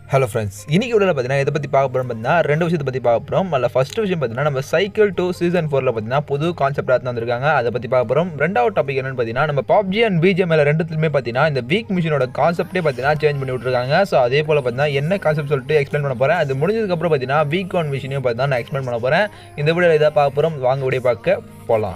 hello friends இன்னைக்கு உள்ள பார்த்தீங்கன்னா எதை பற்றி பார்க்க போகிறோம் பார்த்தீங்கன்னா ரெண்டு விஷயத்தை பற்றி பார்க்க போகிறோம் அதில் ஃபர்ஸ்ட் விஷயம் பார்த்தீங்கன்னா நம்ம சைக்கிள் டூ சீசன் ஃபோரில் பார்த்தீங்கன்னா புது கான்செப்டாக எடுத்து வந்திருக்காங்க அதை பற்றி பார்க்க போகிறோம் ரெண்டாவது டாபிக் என்னன்னு பார்த்தீங்கன்னா நம்ம பப்ஜி அண்ட் பிஜிஎம் மேலே ரெண்டுத்துலையுமே பார்த்தீங்கன்னா இந்த வீக் மிஷினோட கான்செப்டே பார்த்தீங்கன்னா சேஞ்ச் பண்ணி விட்ருக்காங்க ஸோ அதே போல் பார்த்தீங்கன்னா என்ன கான்செப்ட் சொல்லிட்டு எக்ஸ்பிளைன் பண்ண போகிறேன் அது முடிஞ்சதுக்கப்புறம் பார்த்தீங்கன்னா வீக் ஒன் மிஷினையும் பார்த்தீங்கன்னா நான் எக்ஸ்பிளைன் பண்ண போகிறேன் இந்த வீடியோ இதாக பார்க்க போகிறோம் வாங்க வீடியோ பார்க்க போகலாம்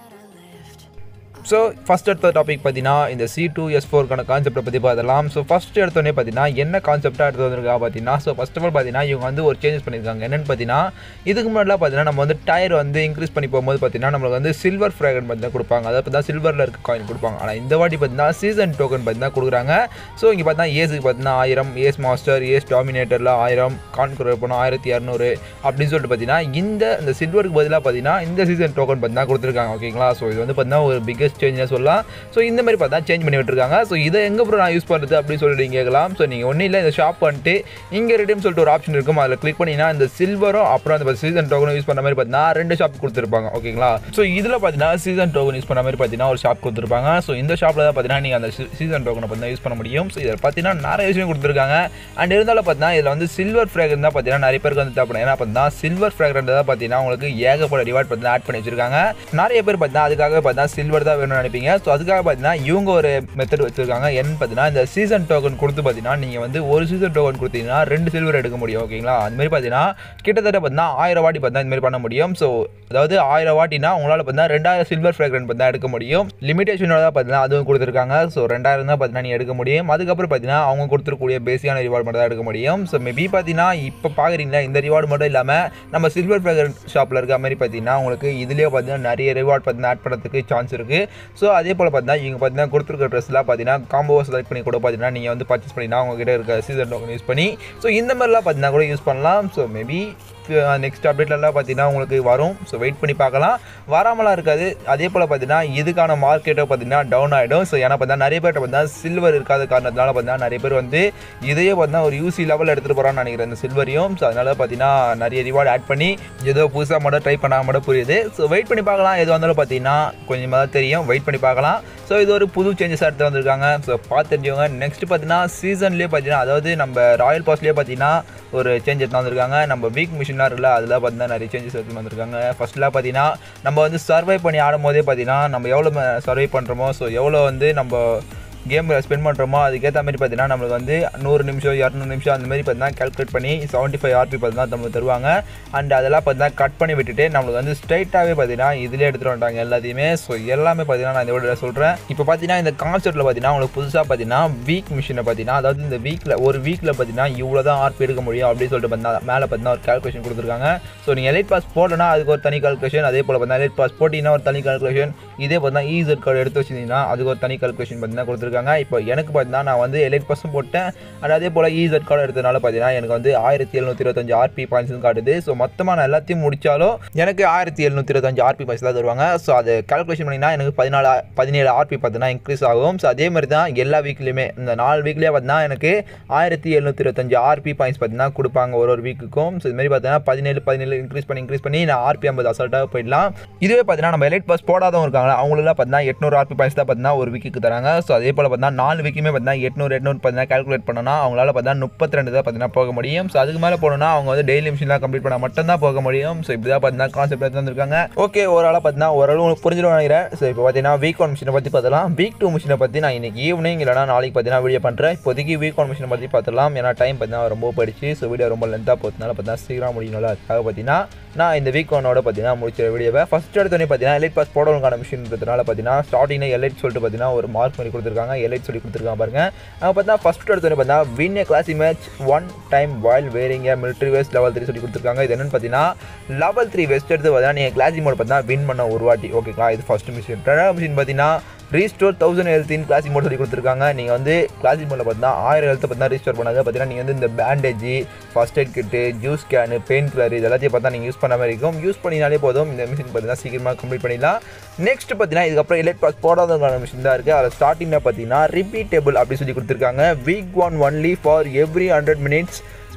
ஸோ ஃபஸ்ட் எடுத்த டாபிக் பார்த்தீங்கன்னா இந்த சி டூ எஸ் ஃபோருக்கான கான்செப்ட்டை பற்றி பார்த்துலாம் ஸோ ஃபஸ்ட் எடுத்தோடனே பார்த்தீங்கன்னா என்ன கான்செப்டாக எடுத்து வந்திருக்கா பார்த்தீங்கன்னா ஸோ ஃபஸ்ட் ஆஃப் ஆல் பார்த்தீங்கன்னா இவங்க வந்து ஒரு சேஞ்சஸ் பண்ணியிருக்காங்க என்னென்னு பார்த்தீங்கன்னா இதுக்கு முன்னாடிலாம் பார்த்தீங்கன்னா நம்ம வந்து டயர் வந்து இன்க்ரீஸ் பண்ணி போகும்போது பார்த்தீங்கன்னா நம்மளுக்கு வந்து சில்வர் ஃப்ராகன் பார்த்தீங்கன்னா கொடுப்பாங்க அதை பார்த்தா சில்வரில் இருக்க காயின் கொடுப்பாங்க ஆனால் இந்த வாட்டி பார்த்தீங்கன்னா சீசன் டோக்கன் பார்த்தீங்கன்னா கொடுக்குறாங்க ஸோ இங்கே பார்த்தீங்கன்னா ஏஸுக்கு பார்த்தீங்கன்னா ஆயிரம் ஏஸ் மாஸ்டர் ஏஸ் டாமினேட்டரில் ஆயிரம் கான்குரர் போனால் ஆயிரத்தி இரநூறு அப்படின்னு சொல்லிட்டு பார்த்தீங்கன்னா இந்த இந்த சில்வருக்கு பதிலாக பார்த்தீங்கன்னா இந்த சீசன் டோக்கன் பார்த்தீங்கன்னா கொடுத்துருக்காங்க ஓகேங்களா ஸோ இது வந்து பார்த்தீங்கன்னா ஒரு பிக்கஸ்ட் சேஞ்ச்னே சொல்லலாம் ஸோ இந்த மாதிரி பார்த்தா சேஞ்ச் பண்ணி விட்டுருக்காங்க ஸோ இதை எங்கே ப்ரோ நான் யூஸ் பண்ணுறது அப்படின்னு சொல்லிட்டு நீங்கள் கேட்கலாம் ஸோ நீங்கள் ஒன்றும் இல்லை இந்த ஷாப் வந்துட்டு இங்கே ரெடியும் சொல்லிட்டு ஒரு ஆப்ஷன் இருக்கும் அதில் கிளிக் பண்ணிங்கன்னா இந்த சில்வரும் அப்புறம் அந்த சீசன் டோக்கனும் யூஸ் பண்ண மாதிரி பார்த்தீங்கன்னா ரெண்டு ஷாப் கொடுத்துருப்பாங்க ஓகேங்களா ஸோ இதில் பார்த்தீங்கன்னா சீசன் டோக்கன் யூஸ் பண்ண மாதிரி பார்த்தீங்கன்னா ஒரு ஷாப் கொடுத்துருப்பாங்க ஸோ இந்த ஷாப்பில் தான் பார்த்தீங்கன்னா நீங்கள் அந்த சீசன் டோக்கனை பார்த்தீங்கன்னா யூஸ் பண்ண முடியும் ஸோ இதில் பார்த்தீங்கன்னா நிறைய விஷயம் கொடுத்துருக்காங்க அண்ட் இருந்தாலும் பார்த்தீங்கன்னா இதில் வந்து சில்வர் ஃப்ராகன் தான் பார்த்தீங்கன்னா நிறைய பேருக்கு வந்து தேவைப்படும் ஏன்னா பார்த்தீங்கன்னா சில்வர் ஃப்ராகன் தான் பார்த்தீங்கன்னா உங்களுக்கு ஏகப்பட்ட ரிவார்ட் பார்த்தீங்கன்னா ஆட் பண்ணி வச்சிருக்காங்க நிறைய பேர் பார்த்தீங்கன்னா அதுக்காக பார்த்தீங்கன்னா சில்வர் தான் வேணும்னு நினைப்பீங்க ஸோ அதுக்காக பார்த்தீங்கன்னா இவங்க ஒரு மெத்தட் வச்சிருக்காங்க என்னன்னு பார்த்தீங்கன்னா இந்த சீசன் டோக்கன் கொடுத்து பார்த்தீங்கன்னா நீங்கள் வந்து ஒரு சீசன் டோக்கன் கொடுத்தீங்கன்னா ரெண்டு சில்வர் எடுக்க முடியும் ஓகேங்களா அந்த மாதிரி பார்த்தீங்கன்னா கிட்டத்தட்ட பார்த்தீங்கன்னா ஆயிரம் வாட்டி பார்த்தா இந்த மாதிரி பண்ண முடியும் ஸோ அதாவது ஆயிரம் வாட்டினா உங்களால் பார்த்தீங்கன்னா ரெண்டாயிரம் சில்வர் ஃப்ராக்ரன் பார்த்தா எடுக்க முடியும் லிமிடேஷனோட தான் பார்த்தீங்கன்னா அதுவும் கொடுத்துருக்காங்க ஸோ ரெண்டாயிரம் தான் பார்த்தீங்கன்னா நீ எடுக்க முடியும் அதுக்கப்புறம் பார்த்தீங்கன்னா அவங்க கொடுத்துருக்கூடிய பேசிக்கான ரிவார்டு மட்டும் தான் எடுக்க முடியும் ஸோ மேபி பார்த்தீங்கன்னா இப்போ பார்க்குறீங்களா இந்த ரிவார்டு மட்டும் இல்லாமல் நம்ம சில்வர் ஃப்ராக்ரன் ஷாப்பில் இருக்க மாதிரி பார்த்தீங்கன்னா உங்களுக்கு இதுலேயே பார்த்தீங்கன்னா நிறைய ரிவார்ட் பார்த்தீங்கன்னா ஆட் பண்ணுறதுக்கு சான்ஸ் இருக்குது ஸோ அதே போல் பார்த்தீங்கன்னா இவங்க பார்த்தீங்கன்னா கொடுத்துருக்க ட்ரெஸ்லாம் பார்த்தீங்கன்னா காம்போவை செலக்ட் பண்ணி கூட பார்த்தீங்கன்னா நீங்கள் வந்து பர்ச்சேஸ் பண்ணினா உங்ககிட்ட இருக்க சீசன் டோக்கன் யூஸ் பண்ணி ஸோ இந்த மாதிரிலாம் பார்த்தீங்கன்னா கூட யூஸ் பண்ணலாம் ஸோ மேபி நெக்ஸ்ட் அப்டேட்லலாம் பார்த்தீங்கன்னா உங்களுக்கு வரும் ஸோ வெயிட் பண்ணி பார்க்கலாம் வராமலாம் இருக்காது அதே போல் பார்த்தீங்கன்னா இதுக்கான மார்க்கெட்டை பார்த்தீங்கன்னா டவுன் ஆகிடும் ஸோ ஏன்னா பார்த்தீங்கன்னா நிறைய பேர்ட்ட பார்த்தீங்கன்னா சில்வர் இருக்காத காரணத்தினால பார்த்தீங்கன்னா நிறைய பேர் வந்து இதையே பார்த்தீங்கன்னா ஒரு யூசி லெவலில் எடுத்துகிட்டு போகிறான்னு நினைக்கிறேன் இந்த சில்வரையும் ஸோ அதனால் பார்த்தீங்கன்னா நிறைய ரிவார்டு ஆட் பண்ணி ஏதோ புதுசாக மட்டும் ட்ரை பண்ணால் மட்டும் புரியுது ஸோ வெயிட் பண்ணி பார்க்கலாம் எது வந்தாலும் பார்த்தீங்கன்னா கொஞ்சமாக தான் தெரியும் வெயிட் பண்ணி பார்க்கலாம் ஸோ இது ஒரு புது சேஞ்சஸாக எடுத்து வந்திருக்காங்க ஸோ பார்த்து தெரிஞ்சவங்க நெக்ஸ்ட் பார்த்தீங்கன்னா சீசன்லேயே பார்த்தீங்கன்னா அதாவது நம்ம ராயல் பாஸ்லேயே பார்த்தீங்கன்னா ஒரு சேஞ்ச் எடுத்து வந்திருக்காங்க நம்ம வீக் மிஷின்லாம் இருக்குல்ல அதில் பார்த்தீங்கன்னா நிறைய சேஞ்சஸ் எடுத்து வந்திருக்காங்க ஃபஸ்ட்டில் பார்த்தீங்கன்னா நம்ம வந்து சர்வை பண்ணி ஆடும் போதே பார்த்தீங்கன்னா நம்ம எவ்வளோ சர்வை பண்ணுறோமோ ஸோ எவ்வளோ வந்து நம்ம கேமில் ஸ்பெண்ட் பண்ணுறோமோ அதுக்கேற்ற மாதிரி பார்த்தீங்கன்னா நம்மளுக்கு வந்து நூறு நிமிஷம் இரநூறு நிமிஷம் அந்த மாதிரி பார்த்தீங்கன்னா கேல்குலேட் பண்ணி செவன்ட்டி ஃபைவ் ஆர்பி பார்த்தீங்கன்னா நம்ம தருவாங்க அண்ட் அதெல்லாம் பார்த்தீங்கன்னா கட் பண்ணி விட்டுட்டு நம்மளுக்கு வந்து ஸ்ட்ரைட்டாகவே பார்த்தீங்கன்னா இதிலே எடுத்துகிட்டு வந்துட்டாங்க எல்லாத்தையுமே ஸோ எல்லாமே பார்த்தீங்கன்னா நான் இந்த வீடியோ சொல்கிறேன் இப்போ பார்த்தீங்கன்னா இந்த கான்செப்ட்டில் பார்த்தீங்கன்னா உங்களுக்கு புதுசாக பார்த்தீங்கன்னா வீக் மிஷினை பார்த்தீங்கன்னா அதாவது இந்த வீக்கில் ஒரு வீக்கில் பார்த்தீங்கன்னா இவ்வளோ தான் ஆர்பி எடுக்க முடியும் அப்படின்னு சொல்லிட்டு பார்த்தீங்கன்னா மேலே பார்த்தீங்கன்னா ஒரு கேல்குலேஷன் கொடுத்துருக்காங்க ஸோ நீங்கள் எலைட் பாஸ் போடனா அதுக்கு ஒரு தனி கால்குலேஷன் அதே போல் பார்த்தீங்கன்னா எலைட் பாஸ் போட்டிங்கன்னா ஒரு தனி கால்குலேஷன் இதே பார்த்தீங்கன்னா ஈசட் கார்டு எடுத்து வச்சிருந்தீங்கன்னா அதுக்கு ஒரு தனி கால்குலேஷன் பார்த்தீங்கன்னா கொடுத்துருக்காங்க இப்போ எனக்கு பார்த்தீங்கன்னா நான் வந்து எலைட் பர்சன் போட்டேன் அண்ட் அதே போல் ஈசட் கார்டு எடுத்தனால பார்த்தீங்கன்னா எனக்கு வந்து ஆயிரத்தி எழுநூற்றி இருபத்தஞ்சு ஆர்பி பாயிண்ட்ஸ் காட்டுது ஸோ மொத்தமாக நான் எல்லாத்தையும் முடிச்சாலும் எனக்கு ஆயிரத்தி எழுநூற்றி இருபத்தஞ்சு ஆர்பி பாயிண்ட்ஸ் தான் தருவாங்க ஸோ அதை கால்குலேஷன் பண்ணிங்கன்னா எனக்கு பதினாலு பதினேழு ஆர்பி பார்த்தீங்கன்னா இன்க்ரீஸ் ஆகும் ஸோ அதே மாதிரி தான் எல்லா வீக்லேயுமே இந்த நாலு வீக்லேயே பார்த்தீங்கன்னா எனக்கு ஆயிரத்தி எழுநூற்றி இருபத்தஞ்சு ஆர்பி பாயிண்ட்ஸ் பார்த்தீங்கன்னா கொடுப்பாங்க ஒரு ஒரு வீக்குக்கும் ஸோ இதுமாதிரி பார்த்தீங்கன்னா பதினேழு பதினேழு இன்க்ரீஸ் பண்ணி இன்க்ரீஸ் பண்ணி நான் ஆர்பி ஐம்பது அசல்ட்டாக போயிடலாம் இதுவே பார்த்தீங்கன்னா நம்ம எலைட் பாஸ் போடாதவங்க இருக்காங்களா அவங்களெல்லாம் பார்த்தீங்கன்னா எட்நூறு ஆர்பி பாயிண்ட்ஸ் தான் பார்த்தீங்கன்னா ஒரு வீக்குக்கு தராங்க ஸோ அதே போல் பார்த்தீங்கன்னா நாலு வீக்குமே பார்த்தீங்கன்னா எட்நூறு எட்நூறு பார்த்தீங்கன்னா கால்குலேட் பண்ணனா அவங்களால பார்த்தீங்கன்னா முப்பத்தி ரெண்டு தான் பார்த்தீங்கன்னா போக முடியும் ஸோ அதுக்கு மேலே போகணும்னா அவங்க வந்து டெய்லி மிஷின்லாம் கம்ப்ளீட் பண்ணால் மட்டும்தான் போக முடியும் ஸோ இப்படி தான் பார்த்தீங்கன்னா கான்செப்ட் எடுத்து வந்திருக்காங்க ஓகே ஓரளவு பார்த்தீங்கன்னா ஓரளவு உங்களுக்கு புரிஞ்சிடும் நினைக்கிறேன் ஸோ இப்போ பார்த்தீங்கன்னா வீக் ஒன் மிஷினை பற்றி பார்த்தலாம் வீக் டூ மிஷினை பற்றி நான் இன்னைக்கு ஈவினிங் இல்லைனா நாளைக்கு பார்த்தீங்கன்னா வீடியோ பண்ணுறேன் இப்போதைக்கு வீக் ஒன் மிஷினை பற்றி பார்த்துலாம் ஏன்னா டைம் பார்த்தீங்கன்னா ரொம்ப போயிடுச்சு ஸோ வீடியோ ரொம்ப லென்த்தாக போகிறதுனால பார்த்தீங்கன்னா சீக்கிரம் முடியணும்ல அதுக்காக பார்த்தீங்கன்னா நான் இந்த வீக் ஒன்னோட பார்த்தீங்கன்னா முடிச்ச வீடியோவை ஃபஸ்ட் எடுத்தோடனே பார்த்தீங்கன்னா எலைட் பாஸ் போடவங்களுக்கான மிஷின்றதுனால பார்த்தீங்கன்னா ஸ்டார்டிங்கில் எலைட் சொல்லிட்டு பார்த்தீங்கன்னா ஒரு மார்க் பண்ணி கொடுத்துருக்காங்க எலைட் சொல்லி கொடுத்துருக்காங்க பாருங்க அங்கே பார்த்தீங்கன்னா ஃபஸ்ட் எடுத்தோடனே பார்த்தீங்கன்னா win a classic match one time while wearing a military vest level three சொல்லி கொடுத்துருக்காங்க இது என்னன்னு பார்த்தீங்கன்னா லெவல் த்ரீ வெஸ்ட் எடுத்து பார்த்தீங்கன்னா நீங்கள் கிளாசி மோட் பார்த்தீங்கன்னா வின் பண்ண ஒரு வாட்டி ஓகேங்களா இது ஃபஸ்ட் மிஷின் ரெண்டாவது மிஷின் பார்த்தீங்கன்னா restore thousand health in classic mode சொல்லி கொடுத்துருக்காங்க நீங்கள் வந்து கிளாசிக் மோடில் பார்த்தீங்கன்னா ஆயிரம் ஹெல்த்தை பார்த்தீங்கன்னா ரீஸ்டோர் பண்ணாங்க பார்த்தீங்கன்னா நீங்கள் வந்து இந்த bandage first aid kit juice can painkiller இது எல்லாத்தையும் பார்த்தா நீங்கள் யூஸ் பண்ண மாதிரி இருக்கும் யூஸ் பண்ணினாலே போதும் இந்த மிஷின் பார்த்தீங்கன்னா சீக்கிரமாக கம்ப்ளீட் பண்ணிடலாம் நெக்ஸ்ட் பார்த்தீங்கன்னா இதுக்கப்புறம் எலக்ட் பாஸ் போடாதவங்க மிஷின் தான் இருக்குது அதில் ஸ்டார்டிங்கில் பார்த்தீங்கன்னா ரிப்பீட்டபிள் அப்படி சொல்லி கொடுத்துருக்காங்க week one only for every hundred minutes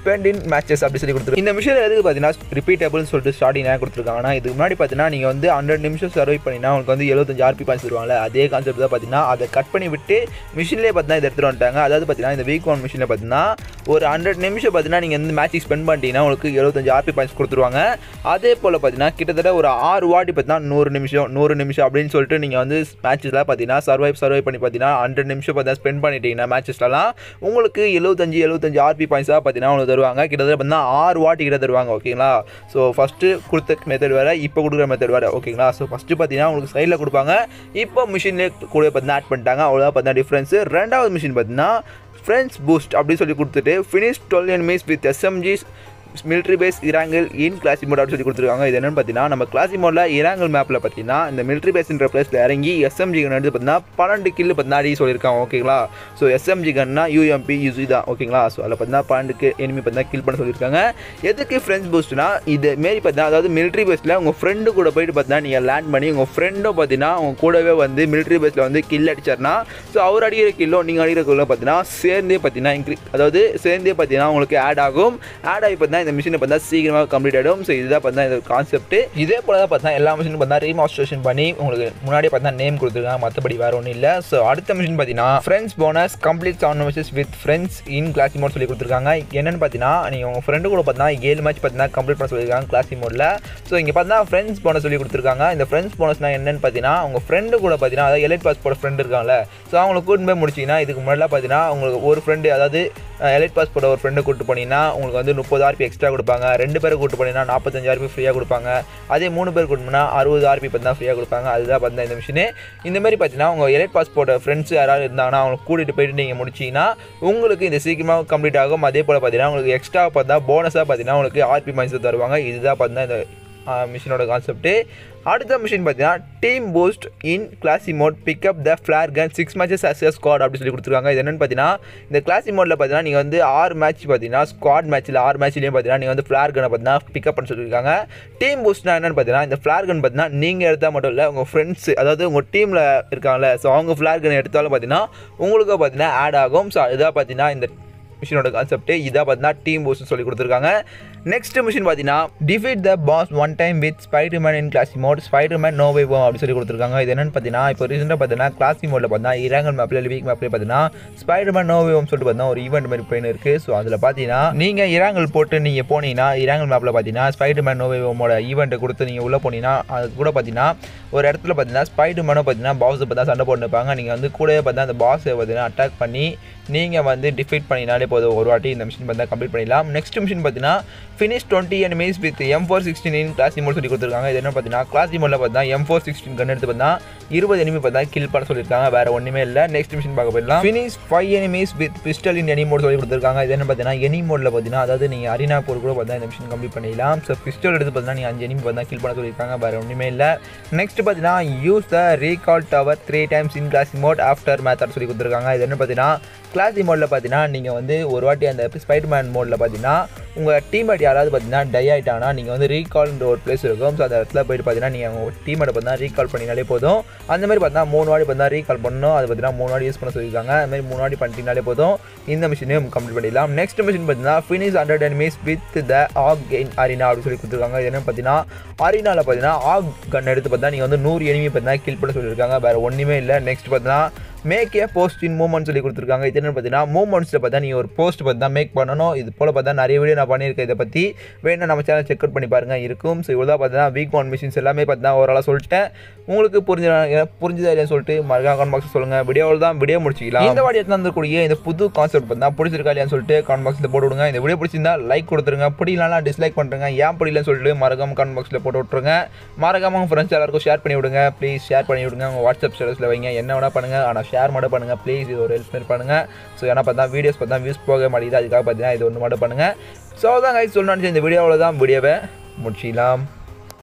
spend in matches அப்படி சொல்லி கொடுத்துருக்காங்க இந்த மிஷின் எதுக்கு பார்த்தீங்கன்னா ரிப்பீட்டபிள்னு சொல்லிட்டு ஸ்டார்டிங் கொடுத்துருக்காங்க ஆனால் இதுக்கு முன்னாடி பார்த்தீங்கன்னா நீங்கள் வந்து ஹண்ட்ரட் நிமிஷம் சர்வை பண்ணினா உங்களுக்கு வந்து எழுபத்தஞ்சு ஆர்பி பாயிண்ட்ஸ் தருவாங்கல்ல அதே கான்செப்ட் தான் பார்த்தீங்கன்னா அதை கட் பண்ணி விட்டு மிஷின்லேயே பார்த்தீங்கன்னா இதை எடுத்துகிட்டு வந்துட்டாங்க அதாவது பார்த்தீங்கன்னா இந்த வீக் ஒன் மிஷினில் பார்த்தீங்கன்னா ஒரு ஹண்ட்ரட் நிமிஷம் பார்த்தீங்கன்னா நீங்கள் இந்த மேட்ச் ஸ்பெண்ட் பண்ணிட்டீங்கன்னா உங்களுக்கு எழுபத்தஞ்சு ஆர்பி பாயிண்ட்ஸ் கொடுத்துருவாங்க அதே போல் பார்த்தீங்கன்னா கிட்டத்தட்ட ஒரு ஆறு வாட்டி பார்த்தீங்கன்னா நூறு நிமிஷம் நூறு நிமிஷம் அப்படின்னு சொல்லிட்டு நீங்கள் வந்து மேட்சஸ்லாம் பார்த்தீங்கன்னா சர்வைவ் சர்வை பண்ணி பார்த்தீங்கன்னா ஹண்ட்ரட் நிமிஷம் பார்த்தீங்கன்னா ஸ்பெண்ட் பண்ணிட்டீங்கன்னா மேட்சஸ்லாம் உங்களுக்கு எழுபத்தஞ்சு எழுபத்தஞ்சு ஆர்பி பாயிண்ட்ஸாக பார்த்தீங்கன்னா உங்களுக்கு தருவாங்க கிட்டத்தட்ட பார்த்தீங்கன்னா ஆறு வாட்டி கிட்ட தருவாங்க ஓகேங்களா ஸோ ஃபஸ்ட்டு கொடுத்த மெத்தட் வேறு இப்போ கொடுக்குற மெத்தட் வேறு ஓகேங்களா ஸோ ஃபஸ்ட்டு பார்த்தீங்கன்னா உங்களுக்கு சைடில் கொடுப்பாங்க இப்போ மிஷின்லேயே கூட பார்த்தீங்கன்னா ஆட் பண்ணிட்டாங்க அவ்வளோதான் பார்த்தீங்கன்னா டிஃப்ரென்ஸு ரெண்டாவது மிஷின் பார்த்தீங்கன்னா ஃப்ரெண்ட்ஸ் பூஸ்ட் அப்படி சொல்லி கொடுத்துட்டு finish twelve enemies with SMGs military base Erangel in classic mode அப்படின்னு சொல்லி கொடுத்துருக்காங்க இது என்னென்னு பார்த்தீங்கன்னா நம்ம கிளாசி மோடில் இராங்கல் மேப்பில் பார்த்தீங்கன்னா இந்த மிலிட்ரி பேஸ்ன்ற பிளேஸில் இறங்கி எஸ்எம்ஜி கன் எடுத்து பார்த்தீங்கன்னா பன்னெண்டு கில்லு பார்த்தீங்கன்னா அடி சொல்லியிருக்காங்க ஓகேங்களா ஸோ எஸ்எம்ஜி கன்னா யூஎம்பி யூசி தான் ஓகேங்களா ஸோ அதில் பார்த்தீங்கன்னா பன்னெண்டு எனிமி பார்த்தீங்கன்னா கில் பண்ண சொல்லியிருக்காங்க எதுக்கு ஃப்ரெண்ட்ஸ் பூஸ்ட்னா இது மாரி பார்த்தீங்கன்னா அதாவது மிலிட்ரி பேஸில் உங்கள் ஃப்ரெண்டு கூட போயிட்டு பார்த்தீங்கன்னா நீங்கள் லேண்ட் பண்ணி உங்கள் ஃப்ரெண்டும் பார்த்தீங்கன்னா உங்கள் கூடவே வந்து மிலிட்ரி பேஸில் வந்து கில் அடிச்சார்னா ஸோ அவர் அடிக்கிற கில்லோ நீங்கள் அடிக்கிற கில்லோ பார்த்தீங்கன்னா சேர்ந்தே பார்த்தீங்கன்னா இன்க்ரீ அதாவது சேர்ந்தே பார்த்தீங்கன்னா உங்களுக்கு ஆட் ஆகும் ஆட் ஆகி பார்த்தீங்கன்னா இந்த மிஷினை பார்த்தா சீக்கிரமாக கம்ப்ளீட் ஆகிடும் ஸோ இதுதான் பார்த்தா இந்த கான்செப்ட் இதே போல தான் பார்த்தா எல்லா மிஷினும் பார்த்தா ரீமாஸ்ட்ரேஷன் பண்ணி உங்களுக்கு முன்னாடியே பார்த்தா நேம் கொடுத்துருக்காங்க மற்றபடி வேறு ஒன்றும் இல்லை ஸோ அடுத்த மிஷின் பார்த்தீங்கன்னா friends bonus complete sound missions with friends in classic mode சொல்லி கொடுத்துருக்காங்க என்னென்னு பார்த்தீங்கன்னா நீங்கள் உங்கள் ஃப்ரெண்டு கூட பார்த்தீங்கன்னா ஏழு மேட்ச் பார்த்தீங்கன்னா கம்ப்ளீட் பண்ண சொல்லியிருக்காங்க கிளாசி மோடில் ஸோ இங்கே பார்த்தீங்கன்னா ஃப்ரெண்ட்ஸ் போனஸ் சொல்லி கொடுத்துருக்காங்க இந்த ஃப்ரெண்ட்ஸ் போனஸ்னால் என்னென்னு பார்த்தீங்கன்னா உங்கள் ஃப்ரெண்டு கூட பார்த்தீங்கன்னா அதாவது எலைட் பாஸ் போட ஃப்ரெண்டு இருக்காங்கல்ல ஸோ அவங்களை கூட்டு போய் முடிச்சிங்கன்னா இதுக்கு முன்னாடிலாம் பார்த்தீங்கன்னா உங்களுக்கு ஒரு ஃப்ரெண்டு அதாவது எலைட் பாஸ் போட ஒரு ஃப்ரெண்டு கூட்டு போனீங்கன்னா உங்களுக்கு வந்து முப்பது ஆர்பி எக்ஸ்ட்ரா கொடுப்பாங்க ரெண்டு பேரை கூட்டு போனீங்கன்னா நாற்பத்தஞ்சு ஆர்பி ஃப்ரீயாக கொடுப்பாங்க அதே மூணு பேர் கூட்டு போனால் அறுபது ஆர்பி பார்த்தா ஃப்ரீயாக கொடுப்பாங்க அதுதான் பார்த்தா இந்த மிஷினு இந்த மாதிரி பார்த்தீங்கன்னா உங்கள் எலைட் பாஸ் போட ஃப்ரெண்ட்ஸ் யாராவது இருந்தாங்கன்னா அவங்களை கூட்டிகிட்டு போயிட்டு நீங்கள் முடிச்சிங்கன்னா உங்களுக்கு இந்த சீக்கிரமாக கம்ப்ளீட் ஆகும் அதே போல் பார்த்தீங்கன்னா உங்களுக்கு எக்ஸ்ட்ரா பார்த்தா போனஸாக பார்த்தீங்கன்னா உங்களுக்கு ஆர்பி மைன்ஸ் தருவாங்க இதுதான் பார்த்தீங்கன்னா இந்த மிஷினோட கான்செப்ட்டு அடுத்த மிஷின் பார்த்தீங்கன்னா team boost in classic mode pickup the flare gun six matches as squad அப்படி சொல்லி கொடுத்துருக்காங்க இது என்னென்னு பார்த்தீங்கன்னா இந்த கிளாசி மோடில் பார்த்தீங்கன்னா நீங்கள் வந்து ஆறு மேட்ச் பார்த்தீங்கன்னா ஸ்குவாட் மேட்ச்சில் ஆறு மேட்ச்லேயும் பார்த்தீங்கன்னா நீங்கள் வந்து ஃப்ளார் கனை பார்த்தீங்கன்னா பிக்கப் பண்ண சொல்லியிருக்காங்க டீம் பூஸ்ட்னா என்னென்னு பார்த்தீங்கன்னா இந்த ஃப்ளார் கன் பார்த்தீங்கன்னா நீங்கள் எடுத்தால் மட்டும் இல்லை உங்கள் ஃப்ரெண்ட்ஸ் அதாவது உங்கள் டீமில் இருக்காங்கல்ல ஸோ அவங்க ஃப்ளார் கன் எடுத்தாலும் பார்த்தீங்கன்னா உங்களுக்கு பார்த்தீங்கன்னா ஆட் ஆகும் ஸோ அதுதான் பார்த்தீங்கன்னா இந்த மிஷினோட கான்செப்ட் இதாக பார்த்தீங்கன்னா டீம் பூஸ்ட் சொல்லி கொடுத்துருக்காங்க நெக்ஸ்ட் மிஷின் பார்த்தீங்கன்னா defeat the boss one time with Spider-Man in classic mode Spider-Man no way அப்படி சொல்லி கொடுத்துருக்காங்க இது என்னன்னு பார்த்தீங்கன்னா இப்போ ரீசெண்டாக பார்த்தீங்கன்னா கிளாசி மோடில் பார்த்தீங்கன்னா இராங்கல் மேப்பில் வீக் மேப்லேயே பார்த்தீங்கன்னா ஸ்பைடர் மேன் நோ வேவும் சொல்லிட்டு பார்த்தீங்கன்னா ஒரு ஈவெண்ட் மாதிரி போயின்னு இருக்குது ஸோ அதில் பார்த்தீங்கன்னா நீங்கள் இராங்கல் போட்டு நீங்கள் போனீங்கன்னா இராங்கல் மேப்பில் பார்த்தீங்கன்னா ஸ்பைடர் மேன் நோ வேவோமோட ஈவெண்ட்டை கொடுத்து நீங்கள் உள்ளே போனீங்கன்னா அது கூட பார்த்தீங்கன்னா ஒரு இடத்துல பார்த்தீங்கன்னா ஸ்பைடர் மேனும் பார்த்தீங்கன்னா பாஸை பார்த்தா சண்டை போட்டு இருப்பாங்க நீங்கள் வந்து கூடவே பார்த்தா அந்த பாஸை பார்த்தீங்கன்னா அட்டாக் பண்ணி நீங்கள் வந்து டிஃபீட் பண்ணினாலே போதும் ஒரு வாட்டி இந்த மிஷின் பார்த்தா கம்ப்ளீட் பண்ணிடலாம் நெக்ஸ்ட் மிஷின் பார்த்தீங்கன்னா finish twenty enemies with M four sixteen in classic mode சொல்லி கொடுத்துருக்காங்க இது என்ன பார்த்தீங்கன்னா கிளாசி மோடில் பார்த்தா எம் ஃபோர் சிக்ஸ்டீன் கன் எடுத்து பார்த்தா இருபது எனிமி பார்த்தா கில் பண்ண சொல்லியிருக்காங்க வேறு ஒன்றுமே இல்லை நெக்ஸ்ட் மிஷின் பார்க்க போயிடலாம் finish five enemies with pistol in any mode சொல்லி கொடுத்துருக்காங்க இது என்ன பார்த்தீங்கன்னா எனி மோடில் பார்த்தீங்கன்னா அதாவது நீங்கள் அரினா போர் கூட பார்த்தா இந்த மிஷின் கம்ப்ளீட் பண்ணிடலாம் ஸோ பிஸ்டல் எடுத்து பார்த்தீங்கன்னா நீங்கள் அஞ்சு எனிமி பார்த்தா கில் பண்ண சொல்லியிருக்காங்க வேறு ஒன்றுமே இல்லை நெக்ஸ்ட் பார்த்தீங்கன்னா use the recall tower three times in classic mode aftermath சொல்லி கொடுத்துருக்காங்க இது என்ன பார்த்தீங்கன்னா கிளாசி மோடில் பார்த்தீங்கன்னா நீங்கள் வந்து ஒரு வாட்டி அந்த ஸ்பைடர்மேன் மோடில் பார்த்தீங்கன்னா உங்கள் டீம்மேட் யாராவது பார்த்தீங்கன்னா டை ஆகிட்டாங்கன்னா நீங்கள் வந்து ரீகால்ன்ற ஒரு பிளேஸ் இருக்கும் ஸோ அந்த இடத்துல போயிட்டு பார்த்தீங்கன்னா நீங்கள் உங்கள் டீம்மேட்டை பார்த்தீங்கன்னா ரீகால் பண்ணினாலே போதும் அந்த மாதிரி பார்த்தீங்கன்னா மூணு வாட்டி பார்த்தீங்கன்னா ரீகால் பண்ணணும் அது பார்த்தீங்கன்னா மூணு வாட்டி யூஸ் பண்ண சொல்லியிருக்காங்க அந்த மாதிரி மூணு வாட்டி பண்ணிட்டீங்கனாலே போதும் இந்த மிஷினையும் கம்ப்ளீட் பண்ணிடலாம் நெக்ஸ்ட் மிஷின் பார்த்தீங்கன்னா finish hundred enemies with the again Aryna அப்படின்னு சொல்லி கொடுத்துருக்காங்க இது என்னன்னு பார்த்தீங்கன்னா அரினாவில் பார்த்தீங்கன்னா ஆக் கன் எடுத்து பார்த்தா நீங்கள் வந்து நூறு எனிமி பார்த்தீங்கன்னா கில் பண்ண சொல்லியிருக்காங்க வேறு ஒன்றுமே இல்லை நெக்ஸ்ட் பார்த்தீங்கன்னா make a post in moment சொல்லி கொடுத்துருக்காங்க இது என்ன பார்த்தீங்கன்னா மூமெண்ட்ஸில் பார்த்தா நீங்கள் ஒரு போஸ்ட் பார்த்தா மேக் பண்ணணும் இது போல் பார்த்தா நிறைய வீடியோ நான் பண்ணியிருக்கேன் இதை பற்றி வேணும் நம்ம சேனல் செக் அவுட் பண்ணி பாருங்கள் இருக்கும் ஸோ இவ்வளோ பார்த்தீங்கன்னா வீக் ஒன் மிஷின்ஸ் எல்லாமே பார்த்தா ஓரளவு சொல்லிட்டேன் உங்களுக்கு புரிஞ்ச புரிஞ்சுதா இல்லைன்னு சொல்லிட்டு மறக்காம கமெண்ட் பாக்ஸ் சொல்லுங்கள் வீடியோவில் தான் வீடியோ முடிச்சிக்கலாம் இந்த வாடி எடுத்து வந்துக்கூடிய இந்த புது கான்செப்ட் பார்த்தா பிடிச்சிருக்கா இல்லையான்னு சொல்லிட்டு கமெண்ட் பாக்ஸில் போட்டு விடுங்க இந்த வீடியோ பிடிச்சிருந்தா லைக் கொடுத்துருங்க பிடிக்கலாம் டிஸ்லைக் பண்ணுறேங்க ஏன் பிடிக்கலன்னு சொல்லிட்டு மறக்காம கமெண்ட் பாக்ஸில் போட்டு விட்ருங்க மறக்காம உங்கள் ஃப்ரெண்ட்ஸ் எல்லாருக்கும் ஷேர் பண்ணி விடுங்க ப்ளீஸ் ஷேர் பண்ணி விடுங்க உங்கள் வாட்ஸ்அப் ஸ்டேட்டஸில் வைங்க என்ன வேணால் பண்ணுங்கள் ஆனால் ஷேர் மட்டும் பண்ணுங்கள் ப்ளீஸ் இது ஒரு ஹெல்ப் மாதிரி பண்ணுங்கள் ஸோ ஏன்னா பார்த்தா வீடியோஸ் பார்த்தா வியூஸ் போக மாட்டேங்குது அதுக்காக பார்த்தீங்கன்னா இது ஒன்று மட்டும் பண்ணுங்கள் ஸோ தான் கைஸ் சொல்லணும்னு இந்த வீடியோவில் தான் வீடியோவை முடிச்சிடலாம்